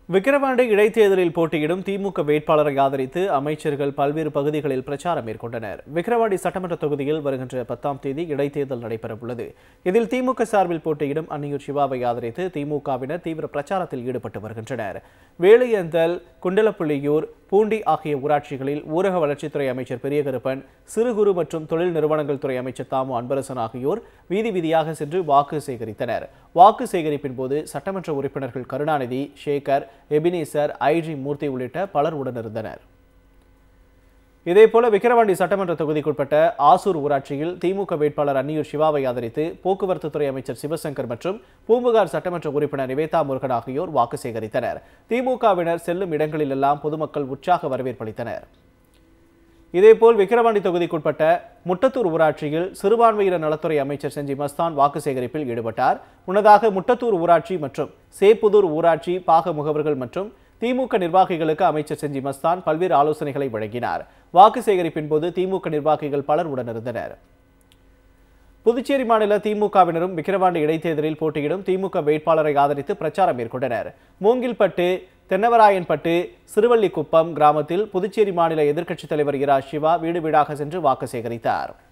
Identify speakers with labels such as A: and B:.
A: விக்கிரவாண்டி இடைத்தேர்தலில் போட்டியிடும் திமுக வேட்பாளரை ஆதரித்து அமைச்சர்கள் பல்வேறு பகுதிகளில் பிரச்சாரம் மேற்கொண்டனர் விக்கிரவாண்டி சட்டமன்ற தொகுதியில் வருகின்ற பத்தாம் தேதி இடைத்தேர்தல் நடைபெறவுள்ளது இதில் திமுக சார்பில் போட்டியிடும் அன்னியூர் சிவாவை ஆதரித்து திமுகவினர் தீவிர பிரச்சாரத்தில் ஈடுபட்டு வருகின்றனர் வேலையந்தல் குண்டலப்புள்ளியூர் பூண்டி ஆகிய ஊராட்சிகளில் ஊரக வளர்ச்சித்துறை அமைச்சர் பெரியகருப்பன் சிறு குறு மற்றும் தொழில் நிறுவனங்கள் துறை அமைச்சர் தாமு அன்பரசன் ஆகியோர் வீதி வீதியாக சென்று வாக்கு சேகரித்தனர் வாக்கு சேகரிப்பின் போது சட்டமன்ற உறுப்பினர்கள் கருணாநிதி சேகர் எபினேசர் ஐஜி மூர்த்தி உள்ளிட்ட பலர் உடனிருந்தனர் இதேபோல விக்கிரவாண்டி சட்டமன்ற தொகுதிக்குட்பட்ட ஆசூர் ஊராட்சியில் திமுக வேட்பாளர் அன்னியூர் சிவாவை ஆதரித்து போக்குவரத்து துறை அமைச்சர் சிவசங்கர் மற்றும் பூம்புகார் சட்டமன்ற உறுப்பினர் நிவேதா முருகன் ஆகியோர் வாக்கு சேகரித்தனர் திமுகவினர் செல்லும் இடங்களிலெல்லாம் பொதுமக்கள் உற்சாக வரவேற்பளித்தனர் இதேபோல் விக்கிரவாண்டி தொகுதிக்குட்பட்ட முட்டத்தூர் ஊராட்சியில் சிறுபான்மையினர் நலத்துறை அமைச்சர் செஞ்சி மஸ்தான் வாக்கு சேகரிப்பில் ஈடுபட்டார் முன்னதாக முட்டத்தூர் ஊராட்சி மற்றும் சேப்புதூர் ஊராட்சி பாக முகவர்கள் மற்றும் திமுக நிர்வாகிகளுக்கு அமைச்சர் செஞ்சி மஸ்தான் பல்வேறு ஆலோசனைகளை வழங்கினார் வாக்கு சேகரிப்பின் போது திமுக நிர்வாகிகள் பலர் உடனிருந்தனர் புதுச்சேரி மாநில திமுகவினரும் விக்கிரவாண்டி இடைத்தேர்தலில் போட்டியிடும் திமுக வேட்பாளரை ஆதரித்து பிரச்சாரம் மேற்கொண்டனர் மூங்கில்பட்டு தென்னவராயன்பட்டு சிறுவள்ளிக்குப்பம் கிராமத்தில் புதுச்சேரி மாநில எதிர்க்கட்சித் தலைவர் இரா சிவா வீடு வீடாக சென்று வாக்கு சேகரித்தார்